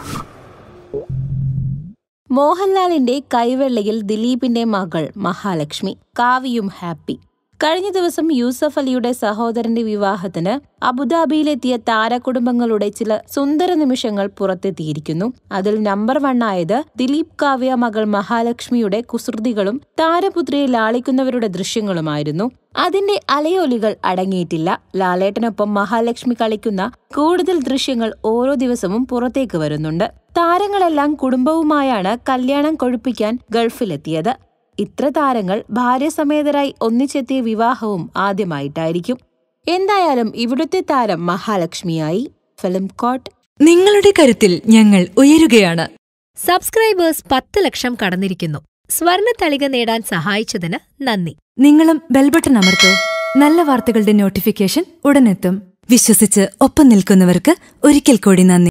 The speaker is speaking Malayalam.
മോഹൻലാലിന്റെ കൈവെള്ളയിൽ ദിലീപിന്റെ മകൾ മഹാലക്ഷ്മി കാവിയും ഹാപ്പി കഴിഞ്ഞ ദിവസം യൂസഫ് അലിയുടെ സഹോദരന്റെ വിവാഹത്തിന് അബുദാബിയിലെത്തിയ താരകുടുംബങ്ങളുടെ ചില സുന്ദര നിമിഷങ്ങൾ പുറത്തെത്തിയിരിക്കുന്നു അതിൽ നമ്പർ വണ്ണായത് ദിലീപ് കാവ്യ മകൾ മഹാലക്ഷ്മിയുടെ കുസൃതികളും താരപുത്രിയെ ലാളിക്കുന്നവരുടെ ദൃശ്യങ്ങളുമായിരുന്നു അതിന്റെ അലയൊലികൾ അടങ്ങിയിട്ടില്ല ലാലേട്ടനൊപ്പം മഹാലക്ഷ്മി കളിക്കുന്ന കൂടുതൽ ദൃശ്യങ്ങൾ ഓരോ ദിവസവും പുറത്തേക്ക് വരുന്നുണ്ട് താരങ്ങളെല്ലാം കുടുംബവുമായാണ് കല്യാണം കൊഴുപ്പിക്കാൻ ഗൾഫിലെത്തിയത് ഇത്ര താരങ്ങൾ ഭാര്യസമേതരായി ഒന്നിച്ചെത്തിയ വിവാഹവും ആദ്യമായിട്ടായിരിക്കും എന്തായാലും ഇവിടുത്തെ താരം മഹാലക്ഷ്മിയായി ഫിലിം കോട്ട് നിങ്ങളുടെ കരുത്തിൽ ഞങ്ങൾ ഉയരുകയാണ് സബ്സ്ക്രൈബേഴ്സ് പത്ത് ലക്ഷം കടന്നിരിക്കുന്നു സ്വർണ തളിക നേടാൻ സഹായിച്ചതിന് നന്ദി നിങ്ങളും ബെൽബട്ടൺ അമർത്തോ നല്ല വാർത്തകളുടെ നോട്ടിഫിക്കേഷൻ ഉടനെത്തും വിശ്വസിച്ച് ഒപ്പം നിൽക്കുന്നവർക്ക് ഒരിക്കൽ കൂടി നന്ദി